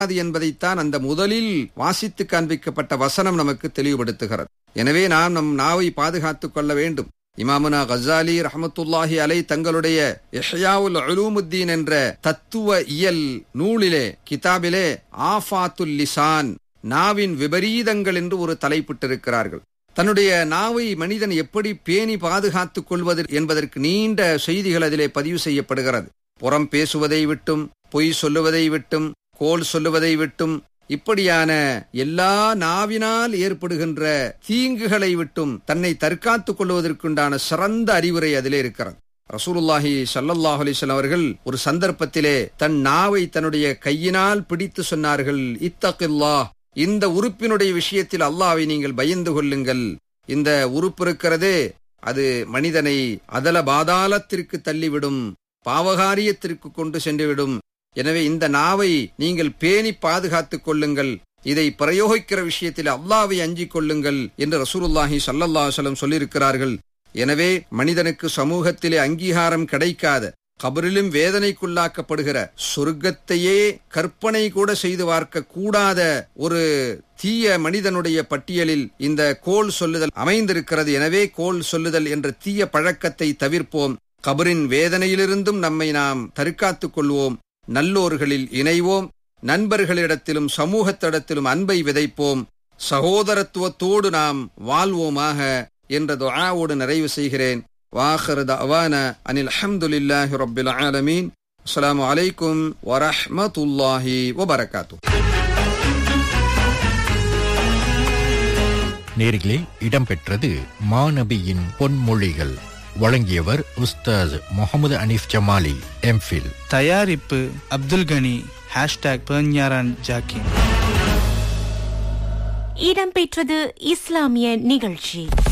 அது என்பதைத்தான் அந்த முதலில் வாசித்து காண்பிக்கப்பட்ட வசனம் நமக்கு தெளிவுபடுத்துகிறது எனவே நாம் நம் நாவை பாதுகாத்துக் கொள்ள வேண்டும் இமாமுனா கசாலி ரஹமத்துல்லாஹி அலை தங்களுடைய இஹ்யாவுல் உலூமுத்தீன் என்ற தத்துவ இயல் நூலிலே கிதாபிலே ஆஃபாத்துல் லிசான் நாவின் விபரீதங்கள் என்று ஒரு தலைப்பிட்டிருக்கிறார்கள் தன்னுடைய நாவை மனிதன் எப்படி பேணி பாதுகாத்துக் கொள்வது என்பதற்கு நீண்ட செய்திகள் அதிலே பதிவு செய்யப்படுகிறது புறம் பேசுவதை விட்டும் பொய் சொல்லுவதை விட்டும் கோல் சொல்லுவதை விட்டும் இப்படியான எல்லா நாவினால் ஏற்படுகின்ற தீங்குகளை விட்டும் தன்னை தற்காத்துக் கொள்வதற்குண்டான சிறந்த அறிவுரை அதிலே இருக்கிறது ரசூலுல்லாஹி ஸல்லல்லாஹு அலைஹி வஸல்லம் அவர்கள் ஒரு சந்தர்ப்பத்திலே தன் நாவை தன்னுடைய கையினால் பிடித்து சொன்னார்கள் இத்தகில்லாஹ் இந்த உறுப்பினுடைய விஷயத்தில் அல்லாவை நீங்கள் பயந்து கொள்ளுங்கள் இந்த உறுப்பு இருக்கிறதே அது மனிதனை அதல பாதாளத்திற்கு தள்ளிவிடும் பாவகாரியத்திற்கு கொண்டு சென்றுவிடும் எனவே இந்த நாவை நீங்கள் பேணி பாதுகாத்துக் கொள்ளுங்கள் இதை பிரயோகிக்கிற விஷயத்தில் அல்லாவை அஞ்சிக் கொள்ளுங்கள் என்று ரசூலுல்லாஹி ஸல்லல்லாஹு அலைஹி வஸல்லம் சொல்லியிருக்கிறார்கள் எனவே மனிதனுக்கு சமூகத்திலே அங்கீகாரம் கிடைக்காத கபரிலும் வேதனைக்குள்ளாக்கப்படுகிற சொர்க்கத்தையே கற்பனை கூட செய்து பார்க்க கூடாத ஒரு தீய மனிதனுடைய பட்டியலில் இந்த கோல் சொல்லுதல் அமைந்திருக்கிறது எனவே கோல் சொல்லுதல் என்ற தீய பழக்கத்தை தவிர்ப்போம் கபரின் வேதனையிலிருந்தும் நம்மை நாம் தற்காத்துக் கொள்வோம் நல்லோர்களில் இணைவோம் நண்பர்களிடத்திலும் சமூகத்திடத்திலும் அன்பை விதைப்போம் சகோதரத்துவத்தோடு நாம் வாழ்வோமாக என்ற துஆவோடு நிறைவு செய்கிறேன் வாஹர் தவான அனில் அஹமதுல்லாஹி ரப்பில் ஆலமீன் அஸ்ஸலாமு அலைக்கும் வரஹ்மத்துல்லாஹி வபரகாத்து நேர்களே இடம்பெற்றது மாநபியின் பொன்மொழிகள் வழங்கியவர் உஸ்தாஸ் முகமது அனீஃப் ஜமாலி எம்ஃபில் தயாரிப்பு அப்துல் கனி ஹேஷ்டாக் பெர்ஞாரான் ஜாக்கின் இடம்பெற்றது இஸ்லாமிய நிகழ்ச்சி